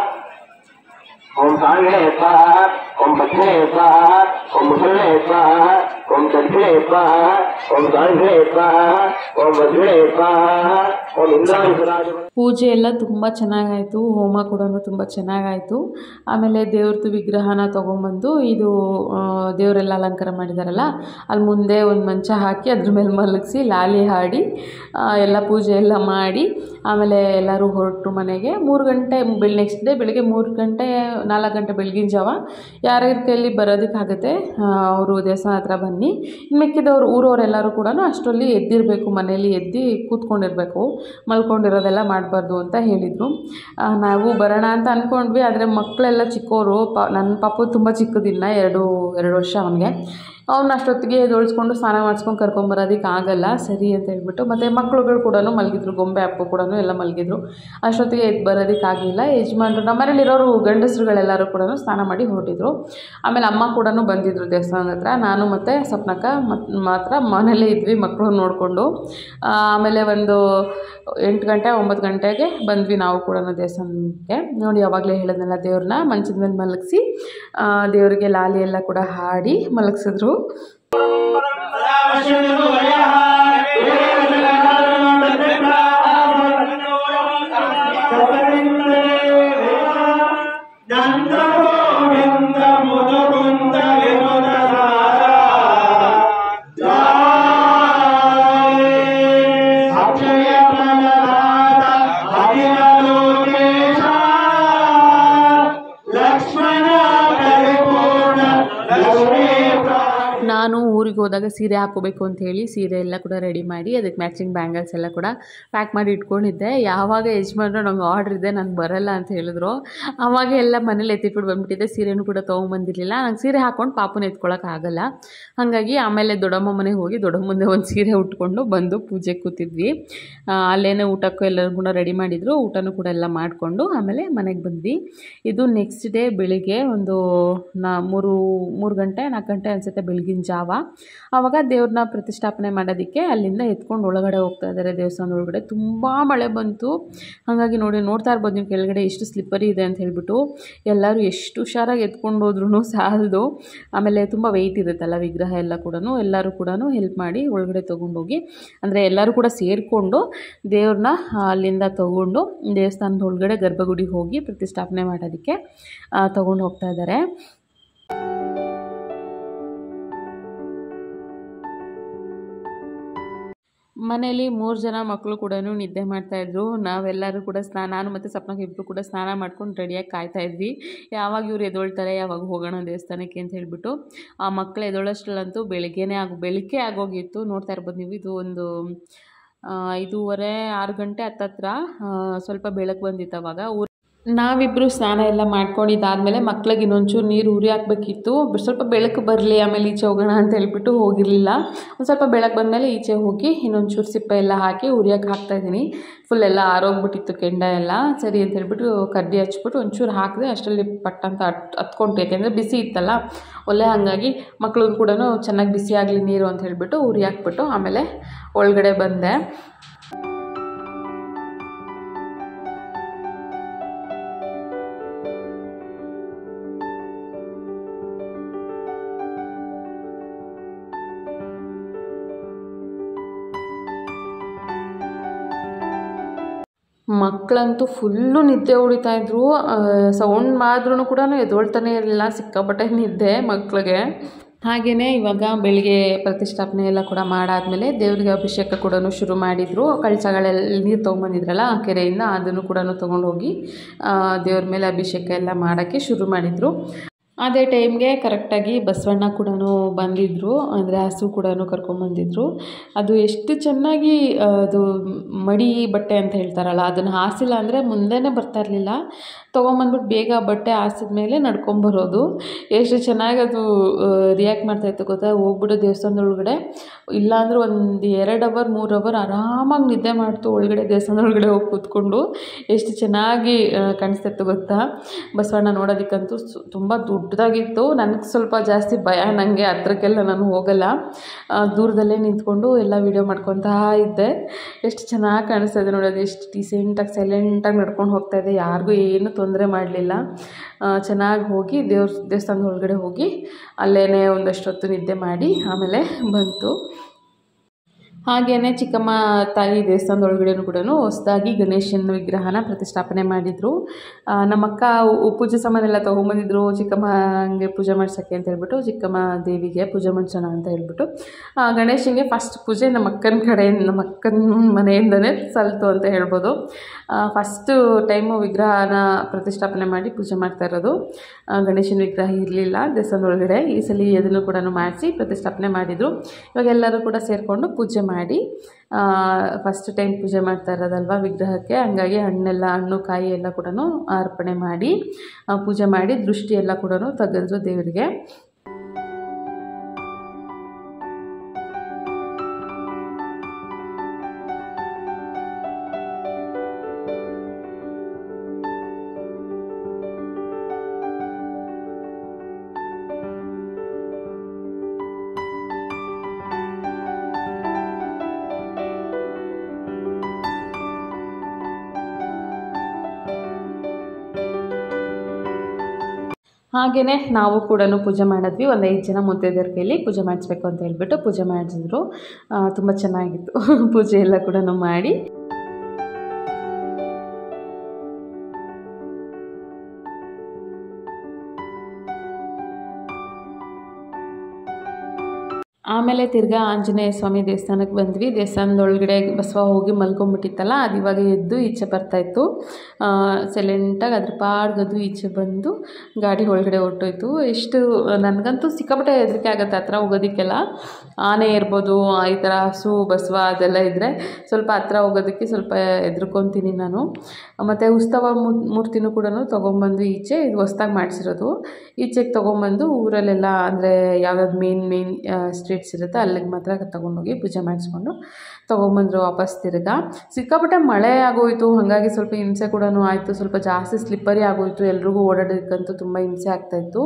ओम कांगे स्वाहा ओम पत्रे स्वाहा ओम मुसले स्वाहा ओम चक्रे स्वाहा ओम कांगे स्वाहा ओम वज्रे स्वाहा ओम इंद्राय स्वराज ಪೂಜೆ ಎಲ್ಲ ತುಂಬ ಚೆನ್ನಾಗಾಯಿತು ಹೋಮ ಕೂಡ ತುಂಬ ಚೆನ್ನಾಗಾಯಿತು ಆಮೇಲೆ ದೇವ್ರದ್ದು ವಿಗ್ರಹನ ತೊಗೊಂಬಂದು ಇದು ಆ, ದೇವರೆಲ್ಲ ಅಲಂಕಾರ ಮಾಡಿದಾರಲ್ಲ ಅಲ್ಲಿ ಮುಂದೆ ಒಂದು ಮಂಚ ಹಾಕಿ ಅದ್ರ ಮೇಲೆ ಮಲಗಿಸಿ ಲಾಲಿ ಹಾಡಿ ಆ, ಎಲ್ಲ ಪೂಜೆ ಎಲ್ಲ ಮಾಡಿ ಆಮೇಲೆ ಎಲ್ಲರೂ ಹೊರಟು ಮನೆಗೆ ಮೂರು ಗಂಟೆ ಬೆಳ್ ನೆಕ್ಸ್ಟ್ ಡೇ ಬೆಳಿಗ್ಗೆ ಮೂರು ಗಂಟೆ ನಾಲ್ಕು ಗಂಟೆ ಬೆಳಗಿನ ಜಾವ ಯಾರ್ಯಾರ ಕೈಯಲ್ಲಿ ಬರೋದಕ್ಕಾಗುತ್ತೆ ಅವರು ದೇವಸ್ಥಾನ ಹತ್ರ ಬನ್ನಿ ಇನ್ನು ಮಿಕ್ಕಿದವ್ರು ಊರವರೆಲ್ಲರೂ ಕೂಡ ಅಷ್ಟರಲ್ಲಿ ಎದ್ದಿರಬೇಕು ಮನೇಲಿ ಎದ್ದು ಕೂತ್ಕೊಂಡಿರಬೇಕು ಮಲ್ಕೊಂಡಿರೋದೆಲ್ಲ ಮಾಡಬಾರ್ದು ಅಂತ ಹೇಳಿದರು ನಾವು ಬರೋಣ ಅಂತ ಅಂದ್ಕೊಂಡ್ವಿ ಆದರೆ ಮಕ್ಕಳೆಲ್ಲ ಚಿಕ್ಕವರು ಪ ನನ್ನ ಪಾಪು ತುಂಬ ಚಿಕ್ಕದಿಲ್ಲ ಎರಡು ಎರಡು ವರ್ಷ ಅವನಿಗೆ ಅವ್ನ ಅಷ್ಟೊತ್ತಿಗೆ ಎದ್ದೊಳಿಸ್ಕೊಂಡು ಸ್ನಾನ ಮಾಡಿಸ್ಕೊಂಡು ಕರ್ಕೊಂಬರೋದಕ್ಕೆ ಆಗಲ್ಲ ಸರಿ ಅಂತ ಹೇಳ್ಬಿಟ್ಟು ಮತ್ತು ಮಕ್ಳುಗಳು ಕೂಡ ಮಲಗಿದ್ರು ಗೊಂಬೆ ಅಪ್ಪು ಕೂಡ ಎಲ್ಲ ಮಲಗಿದ್ರು ಅಷ್ಟೊತ್ತಿಗೆ ಎದ್ದು ಬರೋದಕ್ಕಾಗಲಿಲ್ಲ ಯಜಮಾನ್ರು ನಮ್ಮ ಮನೇಲಿರೋರು ಗಂಡಸರುಗಳೆಲ್ಲರೂ ಕೂಡ ಸ್ನಾನ ಮಾಡಿ ಹೊರಟಿದ್ರು ಆಮೇಲೆ ಅಮ್ಮ ಕೂಡ ಬಂದಿದ್ದರು ದೇವಸ್ಥಾನದ ಹತ್ರ ನಾನು ಮತ್ತು ಸ್ವಪ್ನಕ್ಕ ಮತ್ ಮಾತ್ರ ಮನೇಲೇ ಇದ್ವಿ ಮಕ್ಕಳು ನೋಡಿಕೊಂಡು ಆಮೇಲೆ ಒಂದು ಎಂಟು ಗಂಟೆ ಒಂಬತ್ತು ಗಂಟೆಗೆ ಬಂದ್ವಿ ನಾವು ಕೂಡ ದೇವಸ್ಥಾನಕ್ಕೆ ನೋಡಿ ಯಾವಾಗಲೇ ಹೇಳಿದ್ನಲ್ಲ ದೇವ್ರನ್ನ ಮಂಚದ ಮೇಲೆ ಮಲಗಿಸಿ ದೇವರಿಗೆ ಲಾಲಿ ಎಲ್ಲ ಕೂಡ ಹಾಡಿ ಮಲಗಿಸಿದ್ರು ಸದಾವಶ್ಯಂ ವಯಃ ಹೋದಾಗ ಸೀರೆ ಹಾಕೋಬೇಕು ಅಂತ ಹೇಳಿ ಸೀರೆ ಎಲ್ಲ ಕೂಡ ರೆಡಿ ಮಾಡಿ ಅದಕ್ಕೆ ಮ್ಯಾಚಿಂಗ್ ಬ್ಯಾಂಗಲ್ಸ್ ಎಲ್ಲ ಕೂಡ ಪ್ಯಾಕ್ ಮಾಡಿ ಇಟ್ಕೊಂಡಿದ್ದೆ ಯಾವಾಗ ಯಜಮಾನ್ರು ನಂಗೆ ಆರ್ಡ್ರ್ ಇದೆ ನಾನು ಬರಲ್ಲ ಅಂತ ಹೇಳಿದ್ರು ಆವಾಗ ಎಲ್ಲ ಮನೇಲಿ ಎತ್ತಿಟ್ಬಿಟ್ಟು ಬಂದ್ಬಿಟ್ಟಿದ್ದೆ ಸೀರೆನೂ ಕೂಡ ತೊಗೊಂಬಂದಿರಲಿಲ್ಲ ನಂಗೆ ಸೀರೆ ಹಾಕ್ಕೊಂಡು ಪಾಪನ ಎತ್ಕೊಳ್ಳೋಕ್ಕಾಗಲ್ಲ ಹಾಗಾಗಿ ಆಮೇಲೆ ದೊಡ್ಡಮ್ಮ ಮನೆಗೆ ಹೋಗಿ ದೊಡ್ಡಮ್ಮ ಮುಂದೆ ಒಂದು ಸೀರೆ ಉಟ್ಕೊಂಡು ಬಂದು ಪೂಜೆ ಕೂತಿದ್ವಿ ಆ, ಅಲ್ಲೇನೇ ಊಟಕ್ಕೂ ಎಲ್ಲರೂ ಕೂಡ ರೆಡಿ ಮಾಡಿದ್ರು ಊಟನೂ ಕೂಡ ಎಲ್ಲ ಮಾಡಿಕೊಂಡು ಆಮೇಲೆ ಮನೆಗೆ ಬಂದ್ವಿ ಇದು ನೆಕ್ಸ್ಟ್ ಡೇ ಬೆಳಿಗ್ಗೆ ಒಂದು ನಾ ಮೂರು ಮೂರು ಗಂಟೆ ನಾಲ್ಕು ಗಂಟೆ ಅನಿಸುತ್ತೆ ಬೆಳಗಿನ ಜಾವ ಆವಾಗ ದೇವ್ರನ್ನ ಪ್ರತಿಷ್ಠಾಪನೆ ಮಾಡೋದಕ್ಕೆ ಅಲ್ಲಿಂದ ಎತ್ಕೊಂಡು ಒಳಗಡೆ ಹೋಗ್ತಾ ಇದ್ದಾರೆ ದೇವಸ್ಥಾನದ ಒಳಗಡೆ ತುಂಬ ಮಳೆ ಬಂತು ಹಾಗಾಗಿ ನೋಡಿ ನೋಡ್ತಾ ಇರ್ಬೋದು ನೀವು ಕೆಳಗಡೆ ಎಷ್ಟು ಸ್ಲಿಪ್ಪರಿ ಇದೆ ಅಂತ ಹೇಳ್ಬಿಟ್ಟು ಎಲ್ಲರೂ ಎಷ್ಟು ಹುಷಾರಾಗಿ ಎತ್ಕೊಂಡು ಹೋದ್ರೂ ಸಾಲದು ಆಮೇಲೆ ತುಂಬ ವೆಯ್ಟ್ ಇರುತ್ತಲ್ಲ ವಿಗ್ರಹ ಎಲ್ಲ ಕೂಡ ಎಲ್ಲರೂ ಕೂಡ ಹೆಲ್ಪ್ ಮಾಡಿ ಒಳಗಡೆ ತೊಗೊಂಡೋಗಿ ಅಂದರೆ ಎಲ್ಲರೂ ಕೂಡ ಸೇರಿಕೊಂಡು ದೇವ್ರನ್ನ ಅಲ್ಲಿಂದ ತಗೊಂಡು ದೇವಸ್ಥಾನದ ಒಳಗಡೆ ಗರ್ಭಗುಡಿಗೆ ಹೋಗಿ ಪ್ರತಿಷ್ಠಾಪನೆ ಮಾಡೋದಕ್ಕೆ ತೊಗೊಂಡು ಹೋಗ್ತಾ ಇದ್ದಾರೆ ಮನೇಲಿ ಮೂರು ಜನ ಮಕ್ಕಳು ಕೂಡ ನಿದ್ದೆ ಮಾಡ್ತಾಯಿದ್ರು ನಾವೆಲ್ಲರೂ ಕೂಡ ಸ್ನಾನ ನಾನು ಮತ್ತು ಸಪ್ನಾಗ ಇಬ್ಬರು ಕೂಡ ಸ್ನಾನ ಮಾಡ್ಕೊಂಡು ರೆಡಿಯಾಗಿ ಕಾಯ್ತಾ ಇದ್ವಿ ಯಾವಾಗ ಇವ್ರು ಎದ್ದೊಳ್ತಾರೆ ಯಾವಾಗ ಹೋಗೋಣ ದೇವಸ್ಥಾನಕ್ಕೆ ಅಂತ ಹೇಳ್ಬಿಟ್ಟು ಆ ಮಕ್ಕಳು ಎದ್ದೊಳಷ್ಟಲ್ಲಂತೂ ಬೆಳಿಗ್ಗೆನೇ ಆಗ ಬೆಳಿಗ್ಗೆ ಆಗೋಗಿತ್ತು ನೋಡ್ತಾ ಇರ್ಬೋದು ನೀವು ಇದು ಒಂದು ಆ, ಐದೂವರೆ ಆರು ಗಂಟೆ ಹತ್ತತ್ರ ಆ, ಸ್ವಲ್ಪ ಬೆಳಕು ಬಂದಿತ್ತು ಅವಾಗ ಊರ್ ನಾವಿಬ್ಬರು ಸ್ನಾನ ಎಲ್ಲ ಮಾಡ್ಕೊಂಡಿದ್ದಾದಮೇಲೆ ಮಕ್ಳಿಗೆ ಇನ್ನೊಂಚೂರು ನೀರು ಉರಿ ಹಾಕ್ಬೇಕಿತ್ತು ಬ- ಸ್ವಲ್ಪ ಬೆಳಕು ಬರಲಿ ಆಮೇಲೆ ಈಚೆ ಹೋಗೋಣ ಅಂತ ಹೇಳ್ಬಿಟ್ಟು ಹೋಗಿರಲಿಲ್ಲ ಒಂದು ಸ್ವಲ್ಪ ಬೆಳಕು ಬಂದಮೇಲೆ ಈಚೆ ಹೋಗಿ ಇನ್ನೊಂಚೂರು ಸಿಪ್ಪೆ ಎಲ್ಲ ಹಾಕಿ ಉರಿಯೋಕೆ ಹಾಕ್ತಾಯಿದ್ದೀನಿ ಫುಲ್ ಎಲ್ಲ ಆರೋಗ್ಬಿಟ್ಟಿತ್ತು ಕೆಂಡ ಎಲ್ಲ ಸರಿ ಅಂತ ಹೇಳ್ಬಿಟ್ಟು ಕಡ್ಡಿ ಹಚ್ಬಿಟ್ಟು ಒಂಚೂರು ಹಾಕಿದೆ ಅಷ್ಟರಲ್ಲಿ ಪಟ್ ಅಂತ ಹತ್ ಹತ್ಕೊಂಡ್ರು ಯಾಕೆಂದರೆ ಬಿಸಿ ಇತ್ತಲ್ಲ ಒಳ್ಳೆ ಹಾಗಾಗಿ ಮಕ್ಳಿಗೂ ಕೂಡ ಚೆನ್ನಾಗಿ ಬಿಸಿ ಆಗಲಿ ನೀರು ಅಂತ ಹೇಳ್ಬಿಟ್ಟು ಉರಿ ಹಾಕ್ಬಿಟ್ಟು ಆಮೇಲೆ ಒಳಗಡೆ ಬಂದೆ ಮಕ್ಕಳಂತೂ ಫುಲ್ಲು ನಿದ್ದೆ ಹೊಡಿತಾ ಇದ್ರು ಸೌಂಡ್ ಮಾಡಿದ್ರೂ ಕೂಡ ಎದ್ದೊಳ್ತಾನೆ ಇರಲಿಲ್ಲ ಸಿಕ್ಕಾಪಟ್ಟೆ ನಿದ್ದೆ ಮಕ್ಕಳಿಗೆ ಹಾಗೆಯೇ ಇವಾಗ ಬೆಳಿಗ್ಗೆ ಪ್ರತಿಷ್ಠಾಪನೆ ಎಲ್ಲ ಕೂಡ ಮಾಡಾದ್ಮೇಲೆ ದೇವರಿಗೆ ಅಭಿಷೇಕ ಕೂಡ ಶುರು ಮಾಡಿದರು ಕಳಸಗಳೆಲ್ಲ ನೀರು ತೊಗೊಂಬಂದಿದ್ರಲ್ಲ ಆ ಕೆರೆಯಿಂದ ಅದನ್ನು ಕೂಡ ತೊಗೊಂಡು ಹೋಗಿ ಆ, ದೇವ್ರ ಮೇಲೆ ಅಭಿಷೇಕ ಎಲ್ಲ ಮಾಡೋಕ್ಕೆ ಶುರು ಮಾಡಿದರು ಅದೇ ಟೈಮ್ಗೆ ಕರೆಕ್ಟಾಗಿ ಬಸವಣ್ಣ ಕೂಡ ಬಂದಿದ್ದರು ಅಂದರೆ ಹಸು ಕೂಡ ಕರ್ಕೊಂಬಂದಿದ್ರು ಅದು ಎಷ್ಟು ಚೆನ್ನಾಗಿ ಆ, ಅದು ಮಡಿ ಬಟ್ಟೆ ಅಂತ ಹೇಳ್ತಾರಲ್ಲ ಅದನ್ನು ಹಾಸಿಲ್ಲ ಅಂದರೆ ಮುಂದೆನೇ ಬರ್ತಾ ಇರಲಿಲ್ಲ ತೊಗೊಂಬಂದ್ಬಿಟ್ಟು ಬೇಗ ಬಟ್ಟೆ ಹಾಸಿದ ಮೇಲೆ ನಡ್ಕೊಂಬರೋದು ಎಷ್ಟು ಚೆನ್ನಾಗಿ ಅದು ರಿಯಾಕ್ಟ್ ಮಾಡ್ತಾಯಿತ್ತು ಗೊತ್ತಾ ಹೋಗ್ಬಿಟ್ಟು ದೇವಸ್ಥಾನದ ಒಳಗಡೆ ಇಲ್ಲಾಂದ್ರೆ ಒಂದು ಎರಡು ಅವರ್ ಮೂರು ಅವರ್ ಆರಾಮಾಗಿ ನಿದ್ದೆ ಮಾಡ್ತು ಒಳಗಡೆ ದೇವಸ್ಥಾನದ ಒಳಗಡೆ ಹೋಗಿ ಕೂತ್ಕೊಂಡು ಎಷ್ಟು ಚೆನ್ನಾಗಿ ಆ, ಕಾಣಿಸ್ತಿತ್ತು ಗೊತ್ತಾ ಬಸವಣ್ಣ ನೋಡೋದಕ್ಕಂತೂ ಸು ತುಂಬ ದೊಡ್ಡದಾಗಿತ್ತು ನನಗೆ ಸ್ವಲ್ಪ ಜಾಸ್ತಿ ಭಯ ನನಗೆ ಹತ್ರಕ್ಕೆಲ್ಲ ನಾನು ಹೋಗಲ್ಲ ಆ, ದೂರದಲ್ಲೇ ನಿಂತ್ಕೊಂಡು ಎಲ್ಲ ವೀಡಿಯೋ ಮಾಡ್ಕೊತಾ ಇದ್ದೆ ಎಷ್ಟು ಚೆನ್ನಾಗಿ ಕಾಣಿಸ್ತಾ ಇದೆ ನೋಡಿ ಅದು ಎಷ್ಟು ಡಿಸೆಂಟಾಗಿ ಸೈಲೆಂಟಾಗಿ ನಡ್ಕೊಂಡು ಹೋಗ್ತಾ ಇದೆ ಯಾರಿಗೂ ಏನು ತೊಂದರೆ ಮಾಡಲಿಲ್ಲ ಚೆನ್ನಾಗಿ ಹೋಗಿ ದೇವ್ರ ದೇವಸ್ಥಾನದ ಒಳಗಡೆ ಹೋಗಿ ಅಲ್ಲೇ ಒಂದಷ್ಟು ಹೊತ್ತು ನಿದ್ದೆ ಮಾಡಿ ಆಮೇಲೆ ಬಂತು ಹಾಗೆಯೇ ಚಿಕ್ಕಮ್ಮ ತಾಯಿ ದೇವಸ್ಥಾನದ ಒಳಗಡೆನೂ ಕೂಡ ಹೊಸದಾಗಿ ಗಣೇಶನ ವಿಗ್ರಹನ ಪ್ರತಿಷ್ಠಾಪನೆ ಮಾಡಿದರು ನಮ್ಮ ಅಕ್ಕ ಉ- ಪೂಜೆ ಸಾಮಾನೆಲ್ಲ ತೊಗೊಂಬಂದಿದ್ರು ಚಿಕ್ಕಮ್ಮಂಗೆ ಪೂಜೆ ಮಾಡ್ಸೋಕ್ಕೆ ಅಂತ ಹೇಳ್ಬಿಟ್ಟು ಚಿಕ್ಕಮ್ಮ ದೇವಿಗೆ ಪೂಜೆ ಮಾಡಿಸೋಣ ಅಂತ ಹೇಳ್ಬಿಟ್ಟು ಆ, ಗಣೇಶನಿಗೆ ಫಸ್ಟ್ ಪೂಜೆ ನಮ್ಮ ಅಕ್ಕನ ಕಡೆಯಿಂದ ನಮ್ಮ ಅಕ್ಕನ ಮನೆಯಿಂದನೇ ಸಲ್ತು ಅಂತ ಹೇಳ್ಬೋದು ಫಸ್ಟು ಟೈಮು ವಿಗ್ರಹನ ಪ್ರತಿಷ್ಠಾಪನೆ ಮಾಡಿ ಪೂಜೆ ಮಾಡ್ತಾ ಇರೋದು ಆ, ಗಣೇಶನ ವಿಗ್ರಹ ಇರಲಿಲ್ಲ ದೇವಸ್ಥಾನದ ಒಳಗಡೆ ಈ ಸಲ ಅದನ್ನು ಕೂಡ ಮಾಡಿಸಿ ಪ್ರತಿಷ್ಠಾಪನೆ ಮಾಡಿದರು ಇವಾಗ ಎಲ್ಲರೂ ಕೂಡ ಸೇರಿಕೊಂಡು ಪೂಜೆ ಮಾಡಿ ಫಸ್ಟ್ ಟೈಮ್ ಪೂಜೆ ಮಾಡ್ತಾ ಇರೋದಲ್ವ ವಿಗ್ರಹಕ್ಕೆ ಹಂಗಾಗಿ ಹಣ್ಣೆಲ್ಲ ಹಣ್ಣು ಕಾಯಿ ಎಲ್ಲ ಕೂಡ ಅರ್ಪಣೆ ಮಾಡಿ ಆ, ಪೂಜೆ ಮಾಡಿ ದೃಷ್ಟಿ ಎಲ್ಲ ಕೂಡ ತೆಗೆದ್ರು ದೇವರಿಗೆ ಹಾಗೆಯೇ ನಾವು ಕೂಡ ಪೂಜೆ ಮಾಡಿದ್ವಿ ಒಂದು ಐದು ಜನ ಮುತ್ತೈದೆಯರ ಕೈಲಿ ಪೂಜೆ ಮಾಡಿಸ್ಬೇಕು ಅಂತ ಹೇಳ್ಬಿಟ್ಟು ಪೂಜೆ ಮಾಡಿಸಿದ್ರು ತುಂಬ ಚೆನ್ನಾಗಿತ್ತು ಪೂಜೆ ಎಲ್ಲ ಕೂಡ ಮಾಡಿ ಆಮೇಲೆ ತಿರ್ಗಾ ಆಂಜನೇಯ ಸ್ವಾಮಿ ದೇವಸ್ಥಾನಕ್ಕೆ ಬಂದ್ವಿ ದೇವಸ್ಥಾನದೊಳಗಡೆ ಬಸವ ಹೋಗಿ ಮಲ್ಕೊಂಬಿಟ್ಟಿತ್ತಲ್ಲ ಅದು ಇವಾಗ ಎದ್ದು ಈಚೆ ಬರ್ತಾಯಿತ್ತು ಸೈಲೆಂಟಾಗಿ ಅದ್ರ ಪಾಡ್ಗದು ಈಚೆ ಬಂದು ಗಾಡಿ ಒಳಗಡೆ ಹೊರ್ಟೋಯ್ತು ಎಷ್ಟು ನನಗಂತೂ ಸಿಕ್ಕಾಪಟ್ಟೆ ಹೆದರಿಕೆ ಆಗುತ್ತೆ ಹತ್ರ ಹೋಗೋದಕ್ಕೆಲ್ಲ ಆನೆ ಇರ್ಬೋದು ಈ ಥರ ಹಸು ಬಸವ ಅದೆಲ್ಲ ಇದ್ದರೆ ಸ್ವಲ್ಪ ಹತ್ರ ಹೋಗೋದಕ್ಕೆ ಸ್ವಲ್ಪ ಹೆದ್ರ್ಕೊತೀನಿ ನಾನು ಮತ್ತು ಉತ್ಸವ ಮೂ- ಮೂರ್ತಿನೂ ಕೂಡ ತೊಗೊಂಬಂದು ಈಚೆ ಇದು ಹೊಸ್ದಾಗಿ ಮಾಡಿಸಿರೋದು ಈಚೆಗೆ ತೊಗೊಂಬಂದು ಊರಲ್ಲೆಲ್ಲ ಅಂದರೆ ಯಾವ್ಯಾವ್ದು ಮೇನ್ ಮೇನ್ ಸ್ಟ್ರೀಟ್ಸ್ ಇರುತ್ತೆ ಅಲ್ಲಿಗೆ ಮಾತ್ರ ತೊಗೊಂಡೋಗಿ ಪೂಜೆ ಮಾಡಿಸ್ಕೊಂಡು ತೊಗೊಂಬಂದರು ವಾಪಸ್ ತಿರ್ಗಾ ಸಿಕ್ಕಾಪಟ್ಟೆ ಮಳೆ ಆಗೋಯಿತು ಹಾಗಾಗಿ ಸ್ವಲ್ಪ ಹಿಂಸೆ ಕೂಡ ಆಯಿತು ಸ್ವಲ್ಪ ಜಾಸ್ತಿ ಸ್ಲಿಪ್ಪರಿ ಆಗೋಯಿತು ಎಲ್ರಿಗೂ ಓಡಾಡೋದಕ್ಕಂತೂ ತುಂಬ ಹಿಂಸೆ ಆಗ್ತಾಯಿತ್ತು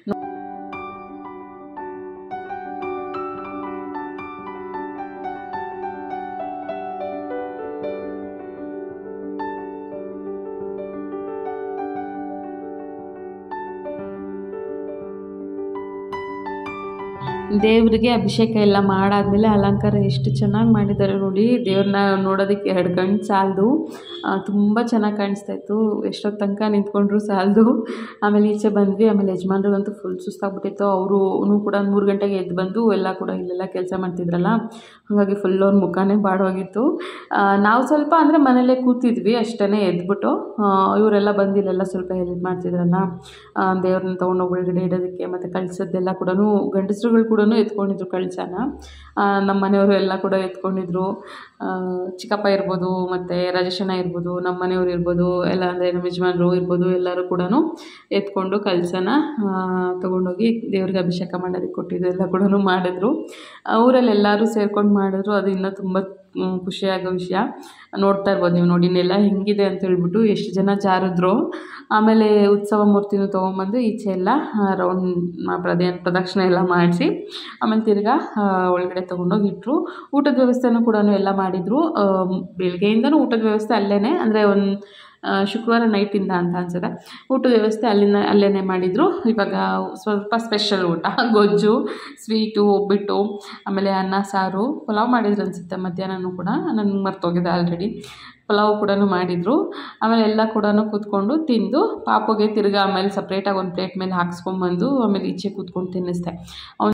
ದೇವರಿಗೆ ಅಭಿಷೇಕ ಎಲ್ಲ ಮಾಡಾದ್ಮೇಲೆ ಅಲಂಕಾರ ಎಷ್ಟು ಚೆನ್ನಾಗಿ ಮಾಡಿದ್ದಾರೆ ನೋಡಿ ದೇವ್ರನ್ನ ನೋಡೋದಕ್ಕೆ ಎರಡು ಕಣ್ಣು ಸಾಲದು ತುಂಬ ಚೆನ್ನಾಗಿ ಕಾಣಿಸ್ತಾ ಇತ್ತು ಎಷ್ಟೊತ್ತು ತನಕ ನಿಂತ್ಕೊಂಡ್ರು ಸಾಲದು ಆಮೇಲೆ ಈಚೆ ಬಂದ್ವಿ ಆಮೇಲೆ ಯಜಮಾನ್ರಿಗಂತೂ ಫುಲ್ ಸುಸ್ತಾಗ್ಬಿಟ್ಟಿತ್ತು ಅವರು ಕೂಡ ಮೂರು ಗಂಟೆಗೆ ಎದ್ದು ಬಂದು ಎಲ್ಲ ಕೂಡ ಇಲ್ಲೆಲ್ಲ ಕೆಲಸ ಮಾಡ್ತಿದ್ರಲ್ಲ ಹಾಗಾಗಿ ಫುಲ್ ಅವ್ರ ಮುಖನೇ ಬಾಡೋಗಿತ್ತು ಆ, ನಾವು ಸ್ವಲ್ಪ ಅಂದರೆ ಮನೇಲೇ ಕೂತಿದ್ವಿ ಅಷ್ಟೇ ಎದ್ಬಿಟ್ಟು ಆ, ಇವರೆಲ್ಲ ಬಂದು ಇಲ್ಲೆಲ್ಲ ಸ್ವಲ್ಪ ಹೆಲ್ಪ್ ಮಾಡ್ತಿದ್ರಲ್ಲ ಆ, ದೇವ್ರನ್ನ ತೊಗೊಂಡೋಗಿ ಒಳಗಡೆ ಇಡೋದಕ್ಕೆ ಮತ್ತು ಕಳ್ಸೋದೆಲ್ಲ ಕೂಡ ಗಂಡಸ್ರುಗಳು ಕೂಡ ಎತ್ಕೊಂಡಿದ್ರು ಕಳಸನ ನಮ್ಮ ಮನೆಯವರು ಎಲ್ಲ ಕೂಡ ಎತ್ಕೊಂಡಿದ್ರು ಆ, ಚಿಕ್ಕಪ್ಪ ಇರ್ಬೋದು ಮತ್ತು ರಾಜೇಶಣ್ಣ ಇರ್ಬೋದು ನಮ್ಮ ಮನೆಯವ್ರು ಇರ್ಬೋದು ಎಲ್ಲ ಅಂದರೆ ನಮ್ಮ ಯಜಮಾನ್ರು ಇರ್ಬೋದು ಎಲ್ಲರೂ ಕೂಡ ಎತ್ಕೊಂಡು ಕಳಸನ ತೊಗೊಂಡೋಗಿ ದೇವ್ರಿಗೆ ಅಭಿಷೇಕ ಮಾಡೋದಕ್ಕೆ ಕೊಟ್ಟಿದ್ದು ಎಲ್ಲ ಕೂಡ ಮಾಡಿದ್ರು ಊರಲ್ಲಿ ಎಲ್ಲರೂ ಸೇರ್ಕೊಂಡು ಮಾಡಿದ್ರು ಅದು ಇನ್ನೂ ತುಂಬ ಮ್, ಖುಷಿಯಾಗೋ ವಿಷಯ ನೋಡ್ತಾ ಇರ್ಬೋದು ನೀವು ನೋಡಿ ನೆಲ ಹೆಂಗಿದೆ ಅಂತ ಹೇಳ್ಬಿಟ್ಟು ಎಷ್ಟು ಜನ ಜಾರಿದ್ರು ಆಮೇಲೆ ಉತ್ಸವ ಮೂರ್ತಿನೂ ತೊಗೊಂಬಂದು ಈಚೆ ಎಲ್ಲ ರೌಂಡ್ ಪ್ರದೇ ಪ್ರದಕ್ಷಿಣೆ ಎಲ್ಲ ಮಾಡಿಸಿ ಆಮೇಲೆ ತಿರ್ಗಾ ಆ, ಒಳಗಡೆ ತೊಗೊಂಡೋಗಿ ಇಟ್ಟರು ಊಟದ ವ್ಯವಸ್ಥೆನೂ ಕೂಡ ಎಲ್ಲ ಮಾಡಿದರು ಬೆಳಗ್ಗೆಯಿಂದನೂ ಊಟದ ವ್ಯವಸ್ಥೆ ಅಲ್ಲೇ ಅಂದರೆ ಒಂದು ಶುಕ್ರವಾರ ನೈಟಿಂದ ಅಂತ ಅನ್ಸುತ್ತೆ ಊಟದ ವ್ಯವಸ್ಥೆ ಅಲ್ಲಿಂದ ಅಲ್ಲೇ ಮಾಡಿದರು ಇವಾಗ ಸ್ವಲ್ಪ ಸ್ಪೆಷಲ್ ಊಟ ಗೊಜ್ಜು ಸ್ವೀಟು ಒಬ್ಬಿಟ್ಟು ಆಮೇಲೆ ಅನ್ನ ಸಾರು ಪಲಾವ್ ಮಾಡಿದ್ರು ಅನಿಸುತ್ತೆ ಮಧ್ಯಾಹ್ನನೂ ಕೂಡ ನನಗೆ ಮರ್ತೋಗಿದೆ ಆಲ್ರೆಡಿ ಪಲಾವ್ ಕೂಡ ಮಾಡಿದರು ಆಮೇಲೆ ಎಲ್ಲ ಕೂಡ ಕೂತ್ಕೊಂಡು ತಿಂದು ಪಾಪುಗೆ ತಿರ್ಗಾ ಆಮೇಲೆ ಸಪ್ರೇಟಾಗಿ ಒಂದು ಪ್ಲೇಟ್ ಮೇಲೆ ಹಾಕ್ಸ್ಕೊಂಬಂದು ಆಮೇಲೆ ಈಚೆ ಕೂತ್ಕೊಂಡು ತಿನ್ನಿಸ್ದೆ ಅವ್ನು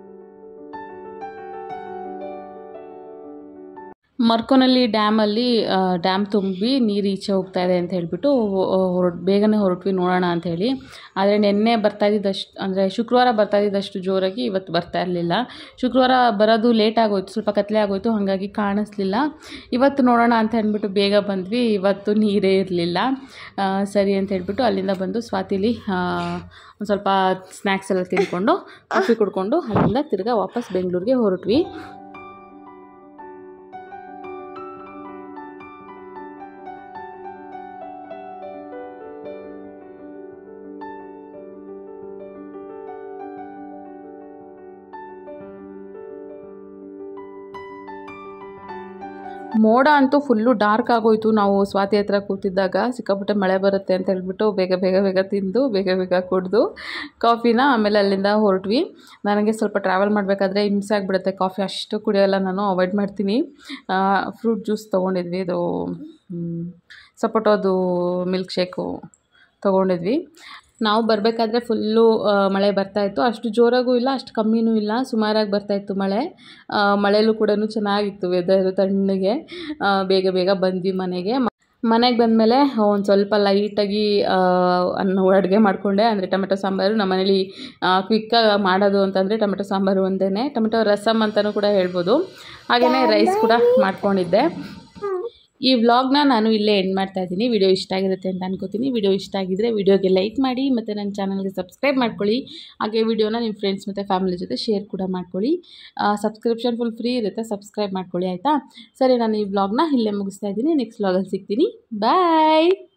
ಮರ್ಕೋನಲ್ಲಿ ಡ್ಯಾಮಲ್ಲಿ ಡ್ಯಾಮ್ ತುಂಬಿ ನೀರು ಈಚೆ ಹೋಗ್ತಾ ಇದೆ ಅಂತ ಹೇಳಿಬಿಟ್ಟು ಹೊರಟು ಬೇಗನೆ ಹೊರಟ್ವಿ ನೋಡೋಣ ಅಂತ ಹೇಳಿ ಆದರೆ ನಿನ್ನೆ ಬರ್ತಾ ಇದ್ದಿದ್ದಷ್ಟು ಅಂದರೆ ಶುಕ್ರವಾರ ಬರ್ತಾ ಇದ್ದಿದ್ದಷ್ಟು ಜೋರಾಗಿ ಇವತ್ತು ಬರ್ತಾ ಇರಲಿಲ್ಲ ಶುಕ್ರವಾರ ಬರೋದು ಲೇಟ್ ಆಗೋಯ್ತು ಸ್ವಲ್ಪ ಕತ್ಲೆ ಆಗೋಯ್ತು ಹಾಗಾಗಿ ಕಾಣಿಸ್ಲಿಲ್ಲ ಇವತ್ತು ನೋಡೋಣ ಅಂತ ಅಂದ್ಬಿಟ್ಟು ಬೇಗ ಬಂದ್ವಿ ಇವತ್ತು ನೀರೇ ಇರಲಿಲ್ಲ ಸರಿ ಅಂತ ಹೇಳ್ಬಿಟ್ಟು ಅಲ್ಲಿಂದ ಬಂದು ಸ್ವಾತಿಲಿ ಒಂದು ಸ್ವಲ್ಪ ಸ್ನ್ಯಾಕ್ಸ್ ಎಲ್ಲ ತಿಂದ್ಕೊಂಡು ಕಾಫಿ ಕುಡ್ಕೊಂಡು ಅಲ್ಲಿಂದ ತಿರ್ಗಾ ವಾಪಸ್ ಬೆಂಗಳೂರಿಗೆ ಹೊರಟ್ವಿ ಮೋಡ ಅಂತೂ ಫುಲ್ಲು ಡಾರ್ಕ್ ಆಗೋಯ್ತು ನಾವು ಸ್ವಾತಿ ಹತ್ರ ಕೂತಿದ್ದಾಗ ಸಿಕ್ಕಾಪಟ್ಟೆ ಮಳೆ ಬರುತ್ತೆ ಅಂತ ಹೇಳ್ಬಿಟ್ಟು ಬೇಗ ಬೇಗ ಬೇಗ ತಿಂದು ಬೇಗ ಬೇಗ ಕುಡಿದು ಕಾಫಿನ ಆಮೇಲೆ ಅಲ್ಲಿಂದ ಹೊರಟ್ವಿ ನನಗೆ ಸ್ವಲ್ಪ ಟ್ರಾವೆಲ್ ಮಾಡಬೇಕಾದ್ರೆ ಹಿಂಸೆ ಆಗಿಬಿಡುತ್ತೆ ಕಾಫಿ ಅಷ್ಟು ಕುಡಿಯೋಲ್ಲ ನಾನು ಅವಾಯ್ಡ್ ಮಾಡ್ತೀನಿ ಫ್ರೂಟ್ ಜ್ಯೂಸ್ ತೊಗೊಂಡಿದ್ವಿ ಇದು ಸಪೋಟೋದು ಮಿಲ್ಕ್ ಶೇಕು ತೊಗೊಂಡಿದ್ವಿ ನಾವು ಬರಬೇಕಾದ್ರೆ ಫುಲ್ಲು ಮಳೆ ಬರ್ತಾಯಿತ್ತು ಅಷ್ಟು ಜೋರಾಗೂ ಇಲ್ಲ ಅಷ್ಟು ಕಮ್ಮಿನೂ ಇಲ್ಲ ಸುಮಾರಾಗಿ ಬರ್ತಾಯಿತ್ತು ಮಳೆ ಆ, ಮಳೆಲೂ ಕೂಡ ಚೆನ್ನಾಗಿತ್ತು ವೆದರು ತಣ್ಣಗೆ ಆ, ಬೇಗ ಬೇಗ ಬಂದ್ವಿ ಮನೆಗೆ ಮನೆಗೆ ಬಂದಮೇಲೆ ಒಂದು ಸ್ವಲ್ಪ ಲೈಟಾಗಿ ಅನ್ನ ಅಡುಗೆ ಮಾಡಿಕೊಂಡೆ ಅಂದರೆ ಟೊಮೆಟೊ ಸಾಂಬಾರು ನಮ್ಮ ಮನೇಲಿ ಕ್ವಿಕ್ಕಾಗಿ ಮಾಡೋದು ಅಂತಂದರೆ ಟೊಮೆಟೊ ಸಾಂಬಾರು ಒಂದೇ ಟೊಮೆಟೊ ರಸಮ್ ಅಂತಲೂ ಕೂಡ ಹೇಳ್ಬೋದು ಹಾಗೆಯೇ ರೈಸ್ ಕೂಡ ಮಾಡ್ಕೊಂಡಿದ್ದೆ ಈ ವ್ಲಾಗ್ನ ನಾನು ಇಲ್ಲೇ ಎಂಡ್ ಮಾಡ್ತಾ ಇದ್ದೀನಿ ವಿಡಿಯೋ ಇಷ್ಟ ಆಗಿರುತ್ತೆ ಅಂತ ಅನ್ಕೋತೀನಿ ವಿಡಿಯೋ ಇಷ್ಟ ಆಗಿದ್ದರೆ ವಿಡಿಯೋಗೆ ಲೈಕ್ ಮಾಡಿ ಮತ್ತು ನನ್ನ ಚಾನಲ್ಗೆ ಸಬ್ಸ್ಕ್ರೈಬ್ ಮಾಡ್ಕೊಳ್ಳಿ ಹಾಗೆ ವಿಡಿಯೋನ ನಿಮ್ಮ ಫ್ರೆಂಡ್ಸ್ ಮತ್ತು ಫ್ಯಾಮಿಲಿ ಜೊತೆ ಶೇರ್ ಕೂಡ ಮಾಡ್ಕೊಳ್ಳಿ ಸಬ್ಸ್ಕ್ರಿಪ್ಷನ್ ಫುಲ್ ಫ್ರೀ ಇರುತ್ತೆ ಸಬ್ಸ್ಕ್ರೈಬ್ ಮಾಡ್ಕೊಳ್ಳಿ ಆಯಿತಾ ಸರಿ ನಾನು ಈ ವ್ಲಾಗ್ನ ಇಲ್ಲೇ ಮುಗಿಸ್ತಾ ಇದ್ದೀನಿ ನೆಕ್ಸ್ಟ್ ವ್ಲಾಗಲ್ಲಿ ಸಿಗ್ತೀನಿ ಬಾಯ್